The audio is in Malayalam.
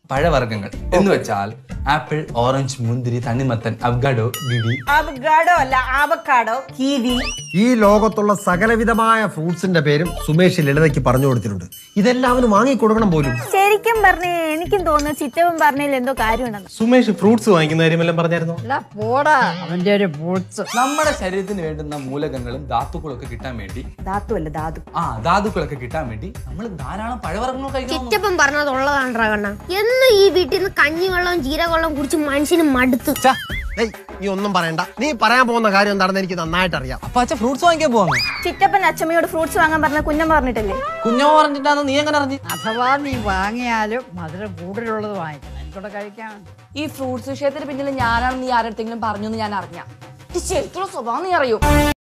പഴവർഗ്ഗങ്ങൾ എന്ന് വെച്ചാൽ ആപ്പിൾ ഓറഞ്ച് മുന്തിരി തണ്ണിമത്തൻ അവഗാഡോ ഗിവി അവഗാഡോ അല്ല ആവക്കാഡോ കീവി ഈ ലോകത്തുള്ള സകലവിധമായ ഫ്രൂട്ട്സിന്റെ പേരും സുമേഷ് ലളിതയ്ക്ക് പറഞ്ഞു കൊടുത്തിട്ടുണ്ട് ഇതെല്ലാം അവന് വാങ്ങിക്കൊടുക്കണം പോലും ശരിക്കും പറഞ്ഞ എനിക്കും തോന്നുന്നു ചിറ്റവും പറഞ്ഞതിൽ എന്തോ കാര്യമുണ്ടെന്ന് സുമേഷ് ഫ്രൂട്ട്സ് വാങ്ങിക്കുന്ന കാര്യമെല്ലാം പറഞ്ഞായിരുന്നു അല്ല പോടാ അവന്റെ ഒരു ബൂട്ട്സ് നമ്മുടെ ശരീരത്തിന് വേണ്ടുന്ന മൂലകങ്ങളും ധാതുക്കളും ഒക്കെ കിട്ടാൻ വേണ്ടി ധാതു അല്ല ധാതു ആ ധാതുക്കളൊക്കെ കിട്ടാൻ വേണ്ടി നമ്മൾ ധാരാളം പഴവർഗ്ഗങ്ങൾ കഴിക്കണം ചിറ്റപ്പൻ പറഞ്ഞത് ഉള്ളതാണ് കണ്ണ എന്നും ഈ വീട്ടിൽ നിന്ന് കഞ്ഞിവെള്ളവും ജീരകവെള്ളവും കുടിച്ച് മനുഷ്യന് മടുത്തു ഏയ് നീ ഒന്നും പറയണ്ട നീ പറയാൻ പോകുന്ന കാര്യം എന്താണെന്ന് എനിക്ക് നന്നായിട്ട് അറിയാം അപ്പൊ അച്ഛൻ ഫ്രൂട്ട്സ് വാങ്ങിക്കാൻ പോവാங்க ചിറ്റപ്പൻ അച്ഛമ്മയോട് ഫ്രൂട്ട്സ് വാങ്ങാൻ പറഞ്ഞ കുഞ്ഞമ്മ പറഞ്ഞിട്ടല്ലേ കുഞ്ഞോ പറഞ്ഞിട്ടാന്ന് നീ എങ്ങനെ അറിഞ്ഞു അഥവാ നീ വാങ്ങിയാലും മധുരം കൂടുതലുള്ളത് വാങ്ങിക്കണം എനിക്കൂടെ കഴിക്കാൻ ഈ ഫ്രൂട്ട്സ് വിഷയത്തിന് പിന്നിൽ ഞാനാണ് നീ ആരടുത്തെങ്കിലും പറഞ്ഞു എന്ന് ഞാൻ അറിഞ്ഞ ചരിത്ര സ്വഭാവം നീ അറിയോ